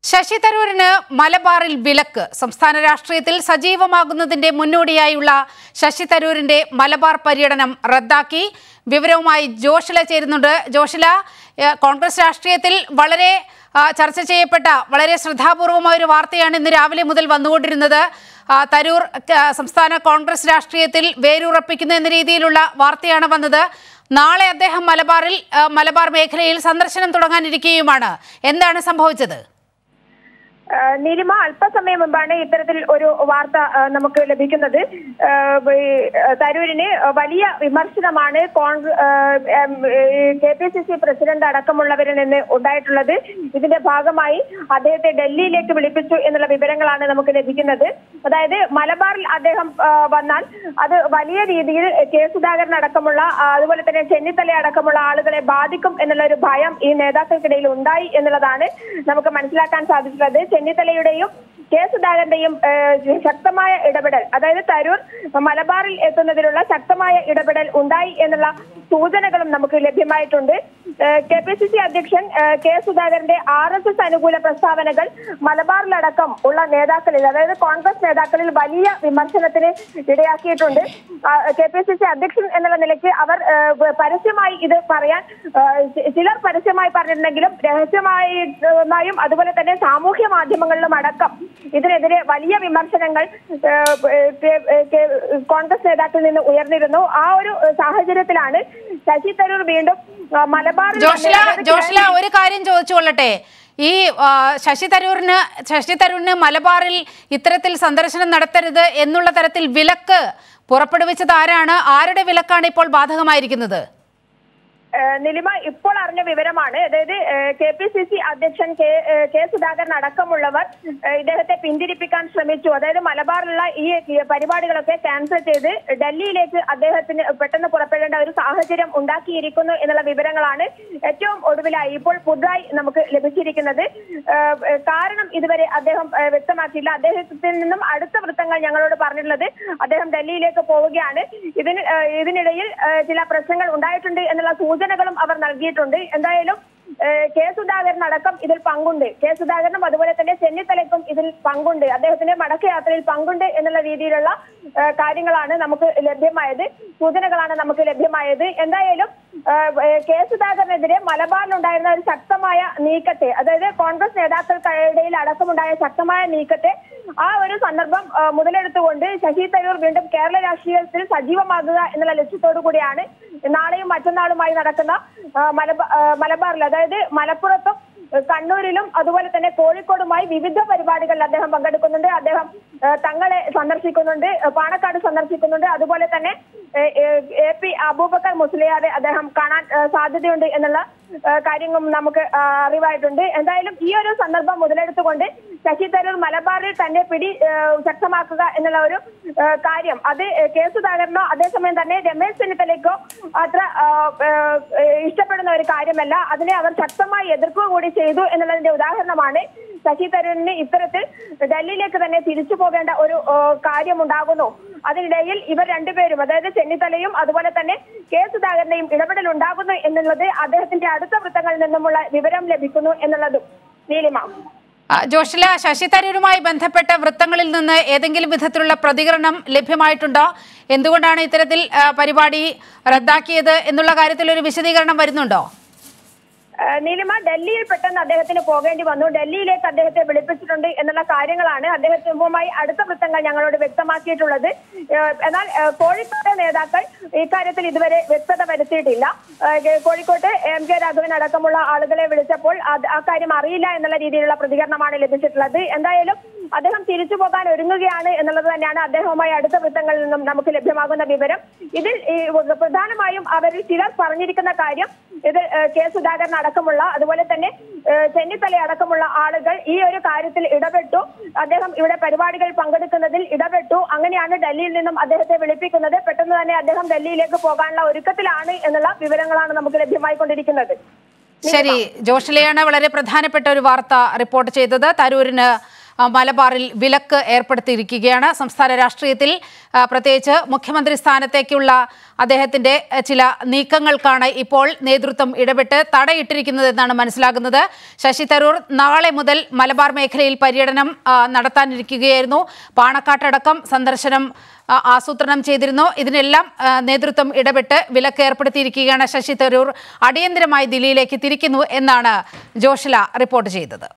ശശി തരൂരിന് മലബാറിൽ വിലക്ക് സംസ്ഥാന രാഷ്ട്രീയത്തിൽ സജീവമാകുന്നതിന്റെ മുന്നോടിയായുള്ള ശശി തരൂരിന്റെ മലബാർ പര്യടനം റദ്ദാക്കി വിവരവുമായി ജോഷില ചേരുന്നുണ്ട് ജോഷില ഏഹ്, കോൺഗ്രസ് രാഷ്ട്രീയത്തിൽ വളരെ ആ, ചർച്ച ചെയ്യപ്പെട്ട വളരെ ശ്രദ്ധാപൂർവമായ ഒരു വാർത്തയാണ് ഇന്ന് രാവിലെ മുതൽ വന്നുകൊണ്ടിരുന്നത് ആ, തരൂർ ആ, സംസ്ഥാന കോൺഗ്രസ് രാഷ്ട്രീയത്തിൽ വേരുറപ്പിക്കുന്നു എന്ന രീതിയിലുള്ള വാർത്തയാണ് വന്നത് നാളെ അദ്ദേഹം മലബാറിൽ ആ, മലബാർ മേഖലയിൽ സന്ദർശനം തുടങ്ങാനിരിക്കുകയുമാണ് എന്താണ് സംഭവിച്ചത് ആ, നീലിമ അല്പസമയം മുമ്പാണ് ഇത്തരത്തിൽ ഒരു വാർത്ത ആ, നമുക്ക് ലഭിക്കുന്നത് ആ, ഈ, ആ, തരൂരിന് വലിയ വിമർശനമാണ് K P C C president അടക്കമുള്ളവരിൽ നിന്ന് ഉണ്ടായിട്ടുള്ളത് ഇതിന്റെ ഭാഗമായി അദ്ദേഹത്തെ ഡൽഹിയിലേക്ക് വിളിപ്പിച്ചു എന്നുള്ള വിവരങ്ങളാണ് നമുക്ക് ലഭിക്കുന്നത് അതായത് മലബാറിൽ അദ്ദേഹം ആ, വന്നാൽ അത് വലിയ രീതിയിൽ കെ സുധാകരൻ അടക്കമുള്ള ആ, അതുപോലെ തന്നെ ചെന്നിത്തല അടക്കമുള്ള ആളുകളെ ബാധിക്കും എന്നുള്ള ഒരു ഭയം ഈ നേതാക്കൾക്കിടയിൽ ഉണ്ടായി എന്നുള്ളതാണ് നമുക്ക് മനസ്സിലാക്കാൻ സാധിച്ചിട്ടുള്ളത് ചെന്നിത്തലയുടെയും കെ സുധാകരന്റെയും ഏഹ്, ശക്തമായ ഇടപെടൽ അതായത് തരൂർ മലബാറിൽ എത്തുന്നതിനുള്ള ശക്തമായ ഇടപെടൽ ഉണ്ടായി എന്നുള്ള സൂചനകളും നമുക്ക് ലഭ്യമായിട്ടുണ്ട് കെ പി സി സി അധ്യക്ഷൻ ഏഹ്, കെ സുധാകരന്റെ ആർ എസ് എസ് അനുകൂല പ്രസ്താവനകൾ മലബാറിലടക്കം ഉള്ള നേതാക്കളിൽ അതായത് കോൺഗ്രസ് നേതാക്കളിൽ വലിയ വിമർശനത്തിന് ഇടയാക്കിയിട്ടുണ്ട് കെ പി സി സി അധ്യക്ഷൻ എന്നുള്ള നിലയ്ക്ക് അവർ ഏഹ്, പരസ്യമായി ഇത് പറയാൻ ഏഹ്, ചി- ചിലർ പരസ്യമായി പറഞ്ഞിട്ടുണ്ടെങ്കിലും രഹസ്യമായി മായും അതുപോലെ തന്നെ സാമൂഹ്യ മാധ്യമങ്ങളിലും അടക്കം ഇതിനെതിരെ വലിയ വിമർശനങ്ങൾ ഏഹ്, ഏഹ്, ഏഹ്, കോൺഗ്രസ് നേതാക്കളിൽ നിന്ന് ഉയർന്നിരുന്നു ആ ഒരു സാഹചര്യത്തിലാണ് ശശി തരൂർ വീണ്ടും ആ, മലബാറിൽ ജോഷ്ല വന്ന് അതായത് ജോഷ്ല ഒരു കാര്യം ചോദിച്ചു കൊള്ളട്ടെ ഈ ആ, ശശി തരൂരിന് ശശി തരൂരിന് മലബാറിൽ ഇത്തരത്തിൽ സന്ദർശനം നടത്തരുത് എന്നുള്ള തരത്തിൽ വിലക്ക് പുറപ്പെടുവിച്ചത് ആരാണ് ആരുടെ വിലക്കാണ് ഇപ്പോൾ ബാധകമായിരിക്കുന്നത് ഏഹ് നിലിമ ഇപ്പോൾ അറിഞ്ഞ വിവരമാണ് അതായത് കെ പി സി സി അധ്യക്ഷൻ കെ ഏഹ് കെ സുധാകരൻ അടക്കമുള്ളവർ ഏഹ് ഇദ്ദേഹത്തെ പിന്തിരിപ്പിക്കാൻ ശ്രമിച്ചു അതായത് മലബാറിലുള്ള ഈ ഈ പരിപാടികളൊക്കെ ക്യാൻസൽ ചെയ്ത് ഡൽഹിയിലേക്ക് അദ്ദേഹത്തിന് പെട്ടെന്ന് പുറപ്പെടേണ്ട ഒരു സാഹചര്യം ഉണ്ടാക്കിയിരിക്കുന്നു എന്നുള്ള വിവരങ്ങളാണ് ഏറ്റവും ഒടുവിലായി ഇപ്പോൾ പുതുതായി നമുക്ക് ലഭിച്ചിരിക്കുന്നത് ഏഹ് ഏഹ് കാരണം ഇതുവരെ അദ്ദേഹം ഏഹ് വ്യക്തമാക്കിയില്ല അദ്ദേഹത്തിൽ നിന്നും അടുത്ത വൃത്തങ്ങൾ ഞങ്ങളോട് പറഞ്ഞിട്ടുള്ളത് അദ്ദേഹം ഡൽഹിയിലേക്ക് പോവുകയാണ് ഇതിന് ഏഹ് ഇതിനിടയിൽ ഏഹ് ചില പ്രശ്നങ്ങൾ ഉണ്ടായിട്ടുണ്ട് എന്നുള്ള സൂചനകളും അവർ നൽകിയിട്ടുണ്ട് എന്തായാലും ഏഹ് കെ സുധാകരൻ അടക്കം ഇതിൽ പങ്കുണ്ട് കെ സുധാകരനും അതുപോലെ തന്നെ ചെന്നിത്തലയ്ക്കും ഇതിൽ പങ്കുണ്ട് അദ്ദേഹത്തിന്റെ മടക്കയാത്രയിൽ പങ്കുണ്ട് എന്നുള്ള രീതിയിലുള്ള ഏഹ് കാര്യങ്ങളാണ് നമുക്ക് ലഭ്യമായത് സൂചനകളാണ് നമുക്ക് ലഭ്യമായത് എന്തായാലും ഏഹ് ഏഹ് കെ സുധാകരനെതിരെ മലബാറിലുണ്ടായിരുന്ന ഒരു ശക്തമായ നീക്കത്തെ അതായത് കോൺഗ്രസ് നേതാക്കൾക്കിടയിൽ അടക്കമുണ്ടായ ശക്തമായ നീക്കത്തെ ആ ഒരു സന്ദർഭം ഏഹ് മുതലെടുത്തുകൊണ്ട് ശശി തരൂർ വീണ്ടും കേരള രാഷ്ട്രീയത്തിൽ സജീവമാകുക എന്നുള്ള ലക്ഷ്യത്തോടു കൂടിയാണ് നാളെയും മറ്റന്നാളുമായി നടക്കുന്ന ഏഹ് മലബാ ഏഹ് മലബാറിൽ അതായത് മലപ്പുറത്തും ഏഹ് കണ്ണൂരിലും അതുപോലെ തന്നെ കോഴിക്കോടുമായി വിവിധ പരിപാടികളിൽ അദ്ദേഹം പങ്കെടുക്കുന്നുണ്ട് അദ്ദേഹം ഏഹ് തങ്ങളെ സന്ദർശിക്കുന്നുണ്ട് ഏഹ് പാണക്കാട് സന്ദർശിക്കുന്നുണ്ട് അതുപോലെ തന്നെ ഏഹ് ഏഹ് എ പി അബൂബക്കർ മുസ്ലിയാരെ അദ്ദേഹം കാണാൻ ഏഹ് സാധ്യതയുണ്ട് എന്നുള്ള ഏഹ് കാര്യങ്ങളും നമുക്ക് ആ, അറിവായിട്ടുണ്ട് എന്തായാലും ഈ ഒരു സന്ദർഭം മുതലെടുത്തുകൊണ്ട് ശശി തരൂർ മലബാറിൽ തന്നെ പിടി ഏഹ് ശക്തമാക്കുക എന്നുള്ള ഒരു ഏഹ് കാര്യം അത് കെ സുധാകരനോ അതേസമയം തന്നെ രമേശ് ചെന്നിത്തലയ്ക്കോ അത്ര ആ, ഏഹ് ഇഷ്ടപ്പെടുന്ന ഒരു കാര്യമല്ല അതിനെ അവർ ശക്തമായി എതിർക്കുക കൂടി ചെയ്തു എന്നുള്ളതിന്റെ ഉദാഹരണമാണ് ശശി തരൂരിന് ഇത്തരത്തിൽ ഡൽഹിയിലേക്ക് തന്നെ തിരിച്ചു പോകേണ്ട ഒരു ഏഹ് കാര്യമുണ്ടാകുന്നു അതിനിടയിൽ ഇവർ രണ്ടുപേരും അതായത് ചെന്നിത്തലയും അതുപോലെ തന്നെ കെ സുധാകരന്റെയും ഇടപെടൽ ഉണ്ടാകുന്നു എന്നുള്ളത് അദ്ദേഹത്തിന്റെ അടുത്ത വൃത്തങ്ങളിൽ നിന്നുമുള്ള വിവരം ലഭിക്കുന്നു എന്നുള്ളതും നീലിമ ആ, ജോഷില ശശി തരൂരുമായി ബന്ധപ്പെട്ട വൃത്തങ്ങളിൽ നിന്ന് ഏതെങ്കിലും വിധത്തിലുള്ള പ്രതികരണം ലഭ്യമായിട്ടുണ്ടോ എന്തുകൊണ്ടാണ് ഇത്തരത്തിൽ ആ, പരിപാടി റദ്ദാക്കിയത് എന്നുള്ള കാര്യത്തിൽ ഒരു വിശദീകരണം വരുന്നുണ്ടോ ഏഹ് നീലിമ ഡൽഹിയിൽ പെട്ടെന്ന് അദ്ദേഹത്തിന് പോകേണ്ടി വന്നു ഡൽഹിയിലേക്ക് അദ്ദേഹത്തെ വിളിപ്പിച്ചിട്ടുണ്ട് എന്നുള്ള കാര്യങ്ങളാണ് അദ്ദേഹവുമായി അടുത്ത വൃത്തങ്ങൾ ഞങ്ങളോട് വ്യക്തമാക്കിയിട്ടുള്ളത് ഏഹ് എന്നാൽ ഏഹ് കോഴിക്കോട് നേതാക്കൾ ഇക്കാര്യത്തിൽ ഇതുവരെ വ്യക്തത വരുത്തിയിട്ടില്ല ഏഹ് കോഴിക്കോട്ട് എം കെ രാഘവൻ അടക്കമുള്ള ആളുകളെ വിളിച്ചപ്പോൾ അത് ആ കാര്യം അറിയില്ല എന്നുള്ള രീതിയിലുള്ള പ്രതികരണമാണ് ലഭിച്ചിട്ടുള്ളത് എന്തായാലും അദ്ദേഹം തിരിച്ചു പോകാൻ ഒരുങ്ങുകയാണ് എന്നുള്ളത് തന്നെയാണ് അദ്ദേഹവുമായി അടുത്ത വൃത്തങ്ങളിൽ നിന്നും നമുക്ക് ലഭ്യമാകുന്ന വിവരം ഇതിൽ ഈ പ്രധാനമായും അവരിൽ ചിലർ പറഞ്ഞിരിക്കുന്ന കാര്യം ഇത് ഏഹ് കെ സുധാകരൻ അടക്കമുള്ള അതുപോലെ തന്നെ ഏഹ് ചെന്നിത്തല അടക്കമുള്ള ആളുകൾ ഈ ഒരു കാര്യത്തിൽ ഇടപെട്ടു അദ്ദേഹം ഇവിടെ പരിപാടികൾ പങ്കെടുക്കുന്നതിൽ ഇടപെട്ടു അങ്ങനെയാണ് ഡൽഹിയിൽ നിന്നും അദ്ദേഹത്തെ വിളിപ്പിക്കുന്നത് പെട്ടെന്ന് തന്നെ അദ്ദേഹം ഡൽഹിയിലേക്ക് പോകാനുള്ള ഒരുക്കത്തിലാണ് എന്നുള്ള വിവരങ്ങളാണ് നമുക്ക് ലഭ്യമായിക്കൊണ്ടിരിക്കുന്നത് ശരി ജോഷിലയാണ് വളരെ പ്രധാനപ്പെട്ട ഒരു വാർത്ത റിപ്പോർട്ട് ചെയ്തത് തരൂരിന് ആ, മലബാറിൽ വിലക്ക് ഏർപ്പെടുത്തിയിരിക്കുകയാണ് സംസ്ഥാന രാഷ്ട്രീയത്തിൽ ആ, പ്രത്യേകിച്ച് മുഖ്യമന്ത്രി സ്ഥാനത്തേക്കുള്ള അദ്ദേഹത്തിന്റെ ആ, ചില നീക്കങ്ങൾക്കാണ് ഇപ്പോൾ നേതൃത്വം ഇടപെട്ട് തടയിട്ടിരിക്കുന്നത് എന്നാണ് മനസ്സിലാകുന്നത് ശശി തരൂർ നാളെ മുതൽ മലബാർ മേഖലയിൽ പര്യടനം ആ, നടത്താനിരിക്കുകയായിരുന്നു പാണക്കാട്ടടക്കം സന്ദർശനം ആ, ആസൂത്രണം ചെയ്തിരുന്നു ഇതിനെല്ലാം ആ, നേതൃത്വം ഇടപെട്ട് വിലക്ക് ഏർപ്പെടുത്തിയിരിക്കുകയാണ് ശശി തരൂർ അടിയന്തരമായി ദില്ലിയിലേക്ക് തിരിക്കുന്നു എന്നാണ് ജോഷില റിപ്പോർട്ട് ചെയ്തത്